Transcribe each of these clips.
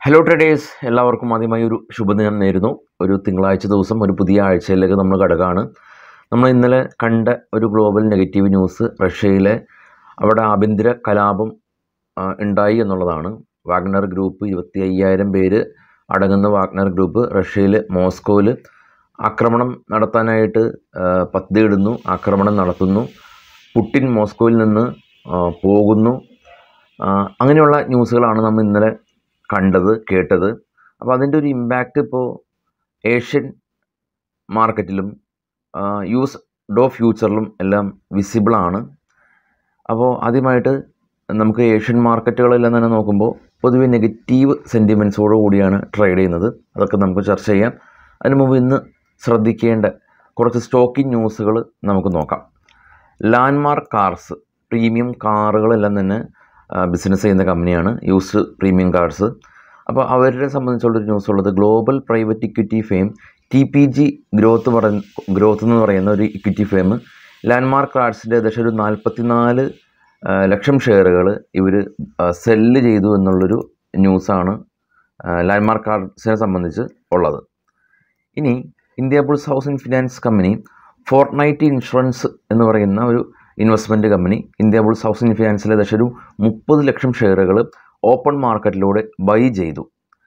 hello traders എല്ലാവർക്കും ആദ്യമായി ഒരു ശുഭദിനം നേരുന്നു ഒരു തിങ്കളാഴ്ച ദിവസം ഒരു പുതിയ ആഴ്ചയിലേക്ക് നമ്മൾ കടകാണ് നമ്മൾ ഇന്നലെ കണ്ട ഒരു ഗ്ലോബൽ നെഗറ്റീവ് ന്യൂസ് റഷ്യയിലെ അവിടെ ആഭ്യന്തര കലാപം ആ, ഉണ്ടായി എന്നുള്ളതാണ് വാഗ്നർ ഗ്രൂപ്പ് ഇരുപത്തി അയ്യായിരം പേര് അടങ്ങുന്ന വാഗ്നർ ഗ്രൂപ്പ് റഷ്യയിൽ മോസ്കോയിൽ ആക്രമണം നടത്താനായിട്ട് ആ, പദ്ധതിയിടുന്നു ആക്രമണം നടത്തുന്നു പുട്ടിൻ മോസ്കോയിൽ നിന്ന് ആ, പോകുന്നു ആ, അങ്ങനെയുള്ള ന്യൂസുകളാണ് നമ്മൾ ഇന്നലെ കണ്ടത് കേട്ടത് അപ്പോൾ അതിൻ്റെ ഒരു ഇമ്പാക്റ്റ് ഇപ്പോൾ ഏഷ്യൻ മാർക്കറ്റിലും യു എസ് ഡോ ഫ്യൂച്ചറിലും എല്ലാം വിസിബിളാണ് അപ്പോൾ ആദ്യമായിട്ട് നമുക്ക് ഏഷ്യൻ മാർക്കറ്റുകളെല്ലാം തന്നെ നോക്കുമ്പോൾ പൊതുവെ നെഗറ്റീവ് സെൻറ്റിമെൻറ്റ്സോട് കൂടിയാണ് ട്രേഡ് ചെയ്യുന്നത് അതൊക്കെ നമുക്ക് ചർച്ച ചെയ്യാം അതിന് മുമ്പ് ഇന്ന് ശ്രദ്ധിക്കേണ്ട കുറച്ച് സ്റ്റോക്കിംഗ് ന്യൂസുകൾ നമുക്ക് നോക്കാം ലാൻഡ്മാർക്ക് കാർസ് പ്രീമിയം കാറുകളെല്ലാം തന്നെ ബിസിനസ് ചെയ്യുന്ന കമ്പനിയാണ് യൂസ്ഡ് പ്രീമിയം കാർസ് അപ്പോൾ അവരെ സംബന്ധിച്ചുള്ളൊരു ന്യൂസ് ഉള്ളത് global private equity firm T P G growth പറ ഗ്രോത്ത് എന്ന് പറയുന്ന ഒരു ഇക്വിറ്റി ഫെയിം ലാൻഡ്മാർക്ക് കാർഡ്സിൻ്റെ ഏകദേശം ഒരു നാൽപ്പത്തിനാല് ലക്ഷം ഷെയറുകൾ ഇവർ സെല്ല് ചെയ്തു എന്നുള്ളൊരു ന്യൂസാണ് ലാൻഡ്മാർക്ക് കാർഡ്സിനെ സംബന്ധിച്ച് ഉള്ളത് ഇനി Indiabulls housing finance company fort night insurance എന്ന് പറയുന്ന ഒരു investment company Indiabulls housing ഫിനാൻസിൽ ഏകദേശം ഒരു മുപ്പത് ലക്ഷം ഷെയറുകൾ ഓപ്പൺ മാർക്കറ്റിലൂടെ ബൈ ചെയ്തു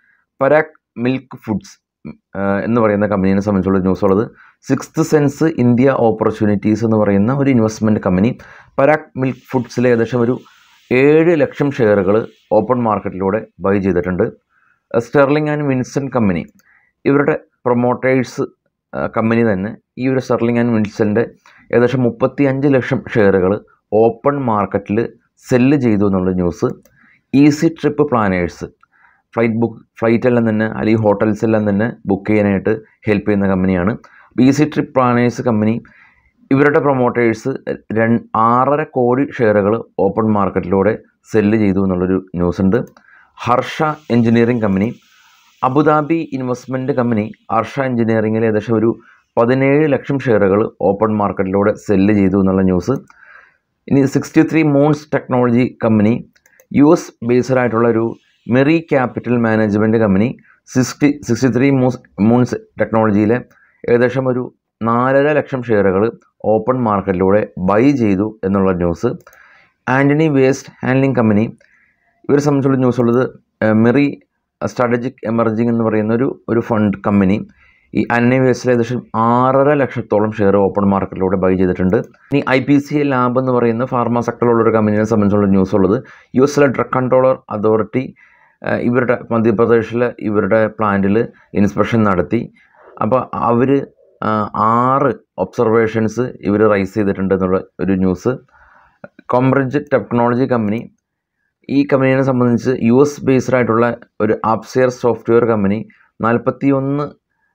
പരാഗ് മിൽക്ക് ഫുഡ്സ് എന്ന് പറയുന്ന കമ്പനീനെ സംബന്ധിച്ചുള്ള ന്യൂസ് ഉള്ളത് സിക്സ്ത് സെൻസ് ഇന്ത്യ ഓപ്പർച്യൂണിറ്റീസ് എന്ന് പറയുന്ന ഒരു ഇൻവെസ്റ്റ്മെൻറ്റ് കമ്പനി പരാഗ് മിൽക്ക് ഫുഡ്സിലെ ഏകദേശം ഒരു ഏഴ് ലക്ഷം ഷെയറുകൾ ഓപ്പൺ മാർക്കറ്റിലൂടെ ബൈ ചെയ്തിട്ടുണ്ട് സ്റ്റെർലിംഗ് ആൻഡ് വിൻസൺ കമ്പനി ഇവരുടെ പ്രൊമോട്ടേഴ്സ് കമ്പനി തന്നെ ഈ ഒരു സ്റ്റെർലിംഗ് ആൻഡ് വിൻസൻ്റെ ഏകദേശം മുപ്പത്തി അഞ്ച് ലക്ഷം ഷെയറുകൾ ഓപ്പൺ മാർക്കറ്റിൽ സെല്ല് ചെയ്തു എന്നുള്ള news Easy Trip Planners flight book flight എല്ലാം തന്നെ അല്ലെങ്കിൽ ഹോട്ടൽസ് എല്ലാം തന്നെ ബുക്ക് ചെയ്യാനായിട്ട് ഹെൽപ്പ് ചെയ്യുന്ന കമ്പനിയാണ് ഈസി ട്രിപ്പ് പ്ലാനേഴ്സ് കമ്പനി ഇവരുടെ പ്രൊമോട്ടേഴ്സ് രണ്ട് ആറര കോടി ഷെയറുകൾ ഓപ്പൺ മാർക്കറ്റിലൂടെ സെല്ല് ചെയ്തു എന്നുള്ളൊരു ന്യൂസ് ഉണ്ട് Harsha engineering company Abu Dhabi investment company Harsha എഞ്ചിനീയറിംഗിൽ ഏകദേശം ഒരു പതിനേഴ് ലക്ഷം ഷെയറുകൾ ഓപ്പൺ മാർക്കറ്റിലൂടെ സെല്ല് ചെയ്തു എന്നുള്ള ന്യൂസ് ഇനി sixty three moons technology company U S based ആയിട്ടുള്ള ഒരു മെറി capital management company sixty sixty three മൂസ് മൂൺസ് ടെക്നോളജിയിലെ ഏകദേശം ഒരു നാലര ലക്ഷം ഷെയറുകൾ ഓപ്പൺ മാർക്കറ്റിലൂടെ ബൈ ചെയ്തു എന്നുള്ള news Antony waste handling company ഇവരെ സംബന്ധിച്ചുള്ള ന്യൂസ് ഉള്ളത് ഏഹ്, മെറി സ്ട്രാറ്റജിക് എമർജിങ് എന്ന് പറയുന്ന ഒരു ഒരു ഫണ്ട് കമ്പനി ഈ ആൻ്റണി വേസ്റ്റിൽ ഏകദേശം ആറര ലക്ഷത്തോളം ഷെയർ ഓപ്പൺ മാർക്കറ്റിലൂടെ ബൈ ചെയ്തിട്ടുണ്ട് ഇനി I P C L lab എന്ന് പറയുന്ന ഫാർമ സെക്ടറിലുള്ള ഒരു കമ്പനിയെ സംബന്ധിച്ചുള്ള ന്യൂസ് ഉള്ളത് യു എസിലെ ഡ്രഗ് കൺട്രോളർ അതോറിറ്റി ഏഹ്, ഇവരുടെ മധ്യപ്രദേശിലെ ഇവരുടെ പ്ലാന്റിൽ ഇൻസ്പെക്ഷൻ നടത്തി അപ്പോൾ അവർ ആറ് ഒബ്സർവേഷൻസ് ഇവർ റൈസ് ചെയ്തിട്ടുണ്ട് എന്നുള്ള ഒരു ന്യൂസ് കോംബ്രിഡ്ജ് ടെക്നോളജി കമ്പനി ഈ കമ്പനീനെ സംബന്ധിച്ച് യു എസ് ബേസ്ഡ് ആയിട്ടുള്ള ഒരു ആപ്സിയർ സോഫ്റ്റ്വെയർ കമ്പനി നാൽപ്പത്തി ഒന്ന്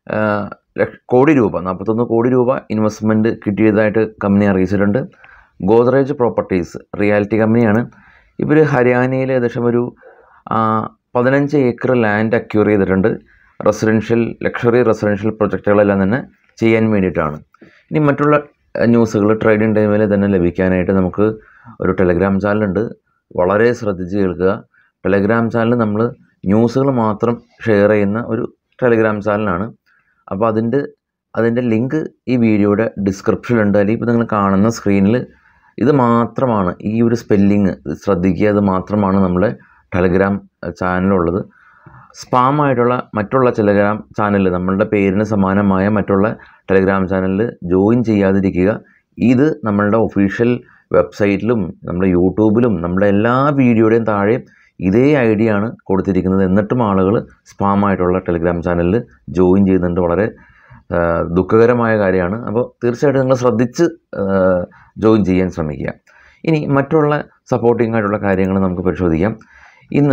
കോടി രൂപ നാൽപ്പത്തൊന്ന് കോടി രൂപ ഇൻവെസ്റ്റ്മെൻറ്റ് കിട്ടിയതായിട്ട് കമ്പനി അറിയിച്ചിട്ടുണ്ട് ഗോദ്രേജ് പ്രോപ്പർട്ടീസ് റിയാലിറ്റി കമ്പനിയാണ് ഇവർ ഹരിയാനയിൽ ഏകദേശം ഒരു ആ, പതിനഞ്ച് ഏക്കർ ലാൻഡ് അക്യൂർ ചെയ്തിട്ടുണ്ട് റെസിഡൻഷ്യൽ ലക്ഷറി റെസിഡൻഷ്യൽ പ്രൊജക്റ്റുകളെല്ലാം തന്നെ ചെയ്യാൻ വേണ്ടിയിട്ടാണ് ഇനി മറ്റുള്ള ന്യൂസുകൾ ട്രേഡിംഗ് ടൈമിൽ തന്നെ ലഭിക്കാനായിട്ട് നമുക്ക് ഒരു ടെലഗ്രാം ചാനലുണ്ട് വളരെ ശ്രദ്ധിച്ച് കേൾക്കുക ടെലഗ്രാം ചാനൽ നമ്മൾ ന്യൂസുകൾ മാത്രം ഷെയർ ചെയ്യുന്ന ഒരു ടെലഗ്രാം ചാനലാണ് അപ്പോൾ അതിൻ്റെ അതിൻ്റെ ലിങ്ക് ഈ വീഡിയോയുടെ ഡിസ്ക്രിപ്ഷനിലുണ്ട് അല്ലെങ്കിൽ ഇപ്പോൾ നിങ്ങൾ കാണുന്ന സ്ക്രീനിൽ ഇത് മാത്രമാണ് ഈ ഒരു സ്പെല്ലിങ് ശ്രദ്ധിക്കുക അത് മാത്രമാണ് നമ്മുടെ ടെലഗ്രാം ചാനലുള്ളത് സ്പാം ആയിട്ടുള്ള മറ്റുള്ള ടെലഗ്രാം ചാനൽ നമ്മളുടെ പേരിന് സമാനമായ മറ്റുള്ള ടെലഗ്രാം ചാനലിൽ ജോയിൻ ചെയ്യാതിരിക്കുക ഇത് നമ്മളുടെ ഒഫീഷ്യൽ വെബ്സൈറ്റിലും നമ്മുടെ യൂട്യൂബിലും നമ്മുടെ എല്ലാ വീഡിയോയുടെയും താഴെ ഇതേ ഐഡിയ ആണ് കൊടുത്തിരിക്കുന്നത് എന്നിട്ടും ആളുകൾ സ്പാം ആയിട്ടുള്ള ടെലഗ്രാം ചാനലിൽ ജോയിൻ ചെയ്യുന്നുണ്ട് വളരെ ആ, ദുഃഖകരമായ കാര്യമാണ് അപ്പോൾ തീർച്ചയായിട്ടും നിങ്ങൾ ശ്രദ്ധിച്ച് ജോയിൻ ചെയ്യാൻ ശ്രമിക്കുക ഇനി മറ്റുള്ള സപ്പോർട്ടിംഗ് ആയിട്ടുള്ള കാര്യങ്ങൾ നമുക്ക് പരിശോധിക്കാം ഇന്ന്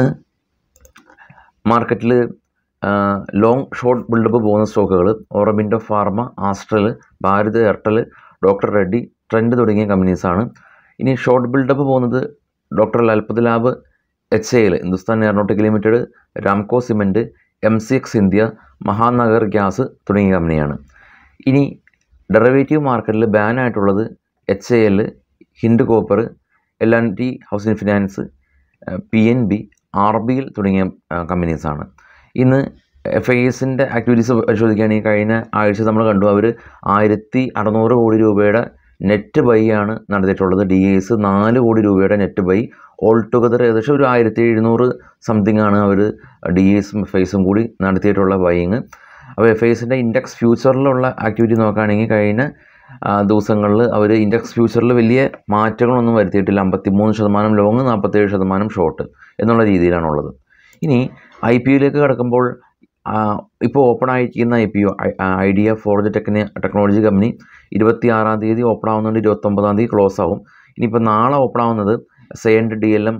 മാർക്കറ്റിൽ ലോങ് ഷോർട്ട് ബിൽഡപ്പ് പോകുന്ന സ്റ്റോക്കുകൾ Aurobindo pharma Astral Bharat Airtel doctor Reddy Trent തുടങ്ങിയ കമ്പനീസാണ് ഇനി ഷോർട്ട് ബിൽഡപ്പ് പോകുന്നത് doctor Lalpath lab H A L Hindustan aeronautics limited Ramco cement M C X India Mahanagar gas തുടങ്ങിയ കമ്പനിയാണ് ഇനി ഡെറിവേറ്റീവ് മാർക്കറ്റിൽ ബാൻ ആയിട്ടുള്ളത് H A L Hind copper L and T housing finance P N B R B L തുടങ്ങിയ കമ്പനീസാണ് ഇന്ന് F I എസിൻ്റെ activities പരിശോധിക്കുകയാണെങ്കിൽ കഴിഞ്ഞ ആഴ്ച നമ്മൾ കണ്ടു അവർ ആയിരത്തി അറുന്നൂറ് കോടി രൂപയുടെ നെറ്റ് ബൈ ആണ് നടത്തിയിട്ടുള്ളത് ഡി എസ് നാല് കോടി രൂപയുടെ നെറ്റ് ബൈ ഓൾ ടുഗദർ ഏകദേശം ഒരു ആയിരത്തി എഴുന്നൂറ് സംതിങ് ആണ് അവർ ഡി എസും എഫ് ഐസും കൂടി നടത്തിയിട്ടുള്ള ബൈയിങ് അപ്പോൾ എഫ് ഐസിൻ്റെ ഇൻഡെക്സ് ഫ്യൂച്ചറിലുള്ള ആക്ടിവിറ്റി നോക്കുകയാണെങ്കിൽ കഴിഞ്ഞ ദിവസങ്ങളിൽ അവർ ഇൻഡെക്സ് ഫ്യൂച്ചറിൽ വലിയ മാറ്റങ്ങളൊന്നും വരുത്തിയിട്ടില്ല അമ്പത്തിമൂന്ന് ശതമാനം ലോങ് നാൽപ്പത്തേഴ് ശതമാനം ഷോർട്ട് എന്നുള്ള രീതിയിലാണുള്ളത് ഇനി ഐ പി യുയിലേക്ക് കിടക്കുമ്പോൾ ഇപ്പോൾ ഓപ്പൺ ആയിരിക്കുന്ന I P O Ideaforge ടെക്നി ടെക്നോളജി കമ്പനി ഇരുപത്തി ആറാം തീയതി ഓപ്പൺ ആവുന്നുണ്ട് ഇരുപത്തൊമ്പതാം തീയതി ക്ലോസ് ആവും ഇനിയിപ്പോൾ നാളെ ഓപ്പൺ ആവുന്നത് Cyient D L M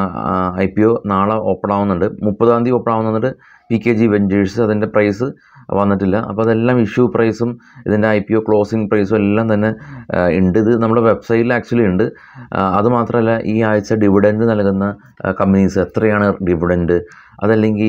I P O നാളെ ഓപ്പൺ ആവുന്നുണ്ട് മുപ്പതാം തീയതി ഓപ്പൺ ആവുന്നുണ്ട് പി കെ ജി വെഞ്ചേഴ്സ് അതിൻ്റെ പ്രൈസ് വന്നിട്ടില്ല അപ്പോൾ അതെല്ലാം ഇഷ്യൂ പ്രൈസും ഇതിൻ്റെ ഐ പി ഒ ക്ലോസിംഗ് പ്രൈസും എല്ലാം തന്നെ ഉണ്ട് ഇത് നമ്മുടെ വെബ്സൈറ്റിൽ ആക്ച്വലി ഉണ്ട് അതുമാത്രമല്ല ഈ ആഴ്ച ഡിവിഡൻഡ് നൽകുന്ന കമ്പനീസ് എത്രയാണ് ഡിവിഡൻഡ് അതല്ലെങ്കിൽ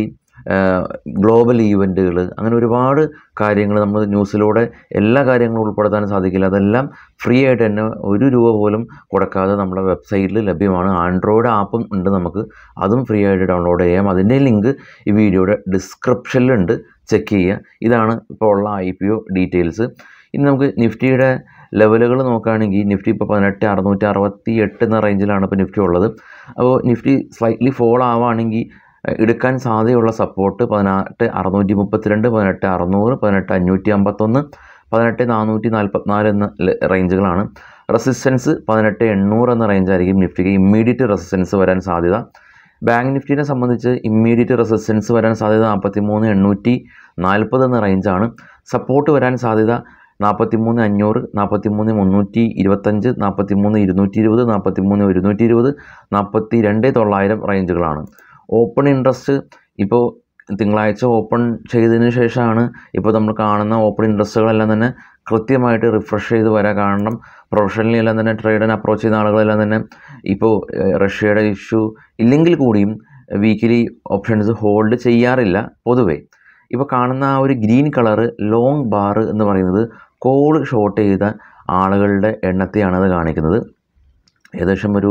ഗ്ലോബൽ ഈവൻറ്റുകൾ അങ്ങനെ ഒരുപാട് കാര്യങ്ങൾ നമ്മൾ ന്യൂസിലൂടെ എല്ലാ കാര്യങ്ങളും ഉൾപ്പെടുത്താൻ സാധിക്കില്ല അതെല്ലാം ഫ്രീ ആയിട്ട് തന്നെ ഒരു രൂപ പോലും കൊടുക്കാതെ നമ്മുടെ വെബ്സൈറ്റിൽ ലഭ്യമാണ് ആൻഡ്രോയിഡ് ആപ്പും ഉണ്ട് നമുക്ക് അതും ഫ്രീ ആയിട്ട് ഡൗൺലോഡ് ചെയ്യാം അതിൻ്റെ ലിങ്ക് ഈ വീഡിയോയുടെ ഡിസ്ക്രിപ്ഷനിലുണ്ട് ചെക്ക് ചെയ്യുക ഇതാണ് ഇപ്പോൾ ഉള്ള ഐ പി ഒ ഡീറ്റെയിൽസ് ഇനി നമുക്ക് നിഫ്റ്റിയുടെ ലെവലുകൾ നോക്കുകയാണെങ്കിൽ നിഫ്റ്റി ഇപ്പോൾ പതിനെട്ട് അറുന്നൂറ്റി അറുപത്തി എട്ട് എന്ന റേഞ്ചിലാണ് ഇപ്പോൾ നിഫ്റ്റി ഉള്ളത് അപ്പോൾ നിഫ്റ്റി സ്ലൈറ്റ്ലി ഫോൾ ആവുകയാണെങ്കിൽ എടുക്കാൻ സാധ്യതയുള്ള സപ്പോർട്ട് പതിനെട്ട് അറുന്നൂറ്റി മുപ്പത്തിരണ്ട് പതിനെട്ട് അറുന്നൂറ് പതിനെട്ട് അഞ്ഞൂറ്റി അമ്പത്തൊന്ന് പതിനെട്ട് നാനൂറ്റി നാൽപ്പത്തിനാല് എന്ന റേഞ്ചുകളാണ് റെസിസ്റ്റൻസ് പതിനെട്ട് എണ്ണൂറ് എന്ന റേഞ്ചായിരിക്കും നിഫ്റ്റിക്ക് ഇമ്മീഡിയറ്റ് റെസിസ്റ്റൻസ് വരാൻ സാധ്യത ബാങ്ക് നിഫ്റ്റിനെ സംബന്ധിച്ച് ഇമ്മീഡിയറ്റ് റെസിസ്റ്റൻസ് വരാൻ സാധ്യത നാൽപ്പത്തി മൂന്ന് എണ്ണൂറ്റി നാൽപ്പത് എന്ന റേഞ്ചാണ് സപ്പോർട്ട് വരാൻ സാധ്യത നാൽപ്പത്തി മൂന്ന് അഞ്ഞൂറ് നാൽപ്പത്തി മൂന്ന് മുന്നൂറ്റി ഇരുപത്തഞ്ച് നാൽപ്പത്തി മൂന്ന് ഇരുന്നൂറ്റി ഇരുപത് നാൽപ്പത്തി മൂന്ന് ഒരുന്നൂറ്റി ഇരുപത് നാൽപ്പത്തി രണ്ട് തൊള്ളായിരം റേഞ്ചുകളാണ് ഓപ്പൺ ഇൻട്രസ്റ്റ് ഇപ്പോൾ തിങ്കളാഴ്ച ഓപ്പൺ ചെയ്തതിന് ശേഷമാണ് ഇപ്പോൾ നമ്മൾ കാണുന്ന ഓപ്പൺ ഇൻട്രസ്റ്റുകളെല്ലാം തന്നെ കൃത്യമായിട്ട് റിഫ്രഷ് ചെയ്ത് വരാൻ കാരണം പ്രൊഫഷണലി എല്ലാം തന്നെ ട്രേഡിന് അപ്രോച്ച് ചെയ്യുന്ന ആളുകളെല്ലാം തന്നെ ഇപ്പോൾ റഷ്യയുടെ ഇഷ്യൂ ഇല്ലെങ്കിൽ കൂടിയും വീക്കിലി ഓപ്ഷൻസ് ഹോൾഡ് ചെയ്യാറില്ല പൊതുവേ ഇപ്പോൾ കാണുന്ന ആ ഒരു ഗ്രീൻ കളറ് ലോങ് ബാർ എന്ന് പറയുന്നത് കോൾ ഷോർട്ട് ചെയ്ത ആളുകളുടെ എണ്ണത്തെയാണ് അത് കാണിക്കുന്നത് ഏകദേശം ഒരു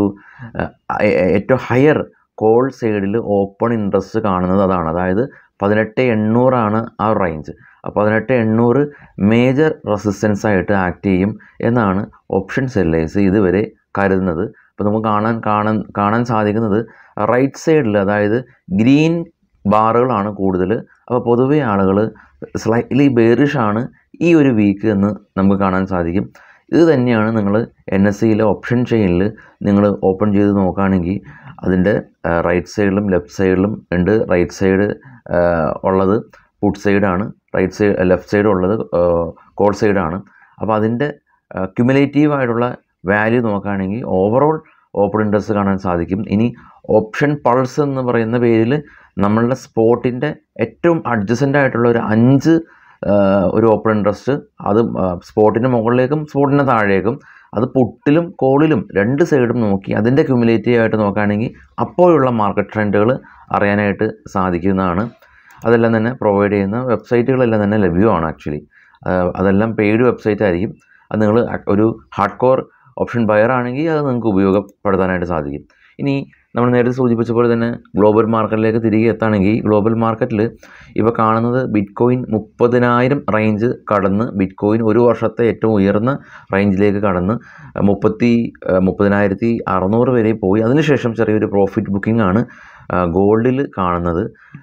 ഏറ്റവും ഹയർ കോൾ സൈഡിൽ ഓപ്പൺ ഇൻട്രസ്റ്റ് കാണുന്നത് അതാണ് അതായത് പതിനെട്ട് എണ്ണൂറാണ് ആ റേഞ്ച് അപ്പോൾ പതിനെട്ട് എണ്ണൂറ് മേജർ റെസിസ്റ്റൻസ് ആയിട്ട് ആക്ട് ചെയ്യും എന്നാണ് ഓപ്ഷൻ സെല്ലേഴ്സ് ഇതുവരെ കരുതുന്നത് അപ്പോൾ നമുക്ക് കാണാൻ കാണാൻ കാണാൻ സാധിക്കുന്നത് റൈറ്റ് സൈഡിൽ അതായത് ഗ്രീൻ ബാറുകളാണ് കൂടുതൽ അപ്പോൾ പൊതുവേ ആളുകൾ സ്ലൈറ്റ്ലി ബേറിഷാണ് ഈ ഒരു വീക്ക് എന്ന് നമുക്ക് കാണാൻ സാധിക്കും ഇത് തന്നെയാണ് നിങ്ങൾ എൻ എസ് സിയിലെ ഓപ്ഷൻ ചെയിനിൽ നിങ്ങൾ ഓപ്പൺ ചെയ്ത് നോക്കുകയാണെങ്കിൽ അതിൻ്റെ റൈറ്റ് സൈഡിലും ലെഫ്റ്റ് സൈഡിലും ഉണ്ട് റൈറ്റ് സൈഡ് ഉള്ളത് പുട്ട് സൈഡാണ് റൈറ്റ് സൈഡ് ലെഫ്റ്റ് സൈഡ് ഉള്ളത് കോൾ സൈഡാണ് അപ്പോൾ അതിൻ്റെ ക്യുമുലേറ്റീവ് ആയിട്ടുള്ള വാല്യൂ നോക്കുകയാണെങ്കിൽ ഓവറോൾ ഓപ്പൺ ഇൻട്രസ്റ്റ് കാണാൻ സാധിക്കും ഇനി ഓപ്ഷൻ പൾസ് എന്ന് പറയുന്ന പേരിൽ നമ്മളുടെ സ്പോട്ടിൻ്റെ ഏറ്റവും അഡ്ജസൻ്റ് ആയിട്ടുള്ള ഒരു അഞ്ച് ഒരു ഓപ്പൺ ഇൻട്രസ്റ്റ് അത് സ്പോട്ടിൻ്റെ മുകളിലേക്കും സ്പോട്ടിൻ്റെ താഴേക്കും അത് പുട്ടിലും കോളിലും രണ്ട് സൈഡും നോക്കി അതിൻ്റെ ക്യുമുലേറ്റീവ് ആയിട്ട് നോക്കുകയാണെങ്കിൽ അപ്പോഴുള്ള മാർക്കറ്റ് ട്രെൻഡുകൾ അറിയാനായിട്ട് സാധിക്കുന്നതാണ് അതെല്ലാം തന്നെ പ്രൊവൈഡ് ചെയ്യുന്ന വെബ്സൈറ്റുകളെല്ലാം തന്നെ ലഭ്യമാണ് ആക്ച്വലി അതെല്ലാം പെയ്ഡ് വെബ്സൈറ്റ് ആയിരിക്കും അത് നിങ്ങൾ ഒരു ഹാർഡ് കോർ ഓപ്ഷൻ ബയർ ആണെങ്കിൽ അത് നിങ്ങൾക്ക് ഉപയോഗപ്പെടുത്താനായിട്ട് സാധിക്കും ഇനി നമ്മൾ നേരത്തെ സൂചിപ്പിച്ച പോലെ തന്നെ ഗ്ലോബൽ മാർക്കറ്റിലേക്ക് തിരികെ എത്താണെങ്കിൽ ഗ്ലോബൽ മാർക്കറ്റിൽ ഇപ്പോൾ കാണുന്നത് ബിറ്റ് കോയിൻ മുപ്പതിനായിരം റേഞ്ച് കടന്ന് ബിറ്റ് കോയിൻ ഒരു വർഷത്തെ ഏറ്റവും ഉയർന്ന റേഞ്ചിലേക്ക് കടന്ന് മുപ്പത്തി മുപ്പതിനായിരത്തി അറുന്നൂറ് വരെ പോയി അതിനുശേഷം ചെറിയൊരു പ്രോഫിറ്റ് ബുക്കിംഗ് ആണ് ഗോൾഡിൽ കാണുന്നത്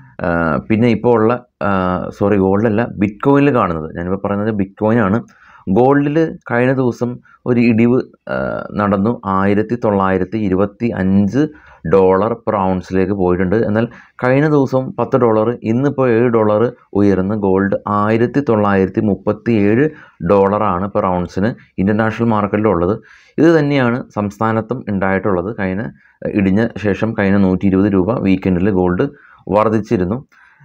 പിന്നെ ഇപ്പോൾ ഉള്ള സോറി ഗോൾഡല്ല ബിറ്റ് കോയിനിൽ കാണുന്നത് ഞാനിപ്പോൾ പറയുന്നത് ബിറ്റ് കോയിനാണ് ഗോൾഡിൽ കഴിഞ്ഞ ദിവസം ഒരു ഇടിവ് നടന്നു ആയിരത്തി തൊള്ളായിരത്തി ഇരുപത്തി അഞ്ച് ഡോളർ പെർ ഔൺസിലേക്ക് പോയിട്ടുണ്ട് എന്നാൽ കഴിഞ്ഞ ദിവസം പത്ത് ഡോളർ ഇന്നിപ്പോൾ ഏഴ് ഡോളർ ഉയർന്ന് ഗോൾഡ് ആയിരത്തി തൊള്ളായിരത്തി മുപ്പത്തി ഏഴ് ഡോളറാണ് പെർ ഔൺസിന് ഇൻ്റർനാഷണൽ മാർക്കറ്റിലുള്ളത് ഇത് തന്നെയാണ് സംസ്ഥാനത്തും ഉണ്ടായിട്ടുള്ളത് കഴിഞ്ഞ ഇടിഞ്ഞ ശേഷം കഴിഞ്ഞ നൂറ്റി ഇരുപത് രൂപ വീക്കെൻഡിൽ ഗോൾഡ് വർദ്ധിച്ചിരുന്നു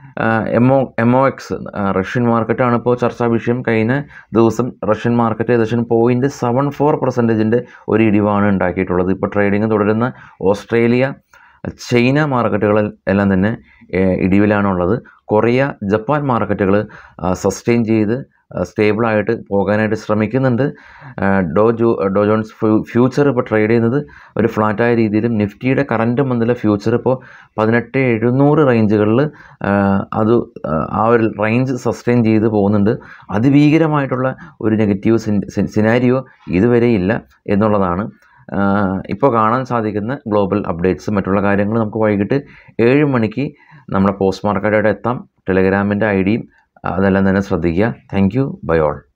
M O M O X Russian മാർക്കറ്റാണ് ഇപ്പോൾ ചർച്ചാ വിഷയം കഴിഞ്ഞ ദിവസം റഷ്യൻ മാർക്കറ്റ് ഏകദേശം പോയിൻറ്റ് സെവൻ ഫോർ പെർസെൻറ്റേജിൻ്റെ ഒരു ഇടിവാണ് ഉണ്ടാക്കിയിട്ടുള്ളത് ഇപ്പോൾ ട്രേഡിംഗ് തുടരുന്ന ഓസ്ട്രേലിയ ചൈന മാർക്കറ്റുകൾ എല്ലാം തന്നെ ഇടിവിലാണുള്ളത് കൊറിയ ജപ്പാൻ മാർക്കറ്റുകൾ സസ്റ്റെയിൻ ചെയ്ത് സ്റ്റേബിളായിട്ട് പോകാനായിട്ട് ശ്രമിക്കുന്നുണ്ട് ആ, ഡോ ജോ ഡോ ജോൺസ് ഫ്യൂ- ഫ്യൂച്ചർ ഇപ്പോൾ ട്രേഡ് ചെയ്യുന്നത് ഒരു ഫ്ലാറ്റായ രീതിയിലും നിഫ്റ്റിയുടെ കറൻറ്റ് മന്തിലെ ഫ്യൂച്ചർ ഇപ്പോൾ പതിനെട്ട് എഴുന്നൂറ് റേഞ്ചുകളിൽ അത് ആ, ആ ഒരു റേഞ്ച് സസ്റ്റെയിൻ ചെയ്ത് പോകുന്നുണ്ട് അതിഭീകരമായിട്ടുള്ള ഒരു നെഗറ്റീവ് സിനാരിയോ ഇതുവരെ ഇല്ല എന്നുള്ളതാണ് ഇപ്പോൾ കാണാൻ സാധിക്കുന്ന ഗ്ലോബൽ അപ്ഡേറ്റ്സ് മറ്റുള്ള കാര്യങ്ങൾ നമുക്ക് വൈകിട്ട് ഏഴ് മണിക്ക് നമ്മുടെ പോസ്റ്റ് മാർക്കറ്റായിട്ട് എത്താം ടെലഗ്രാമിൻ്റെ ഐ ഡിയും അതെല്ലാം തന്നെ ശ്രദ്ധിക്കുക താങ്ക് യു ബൈ ഓൾ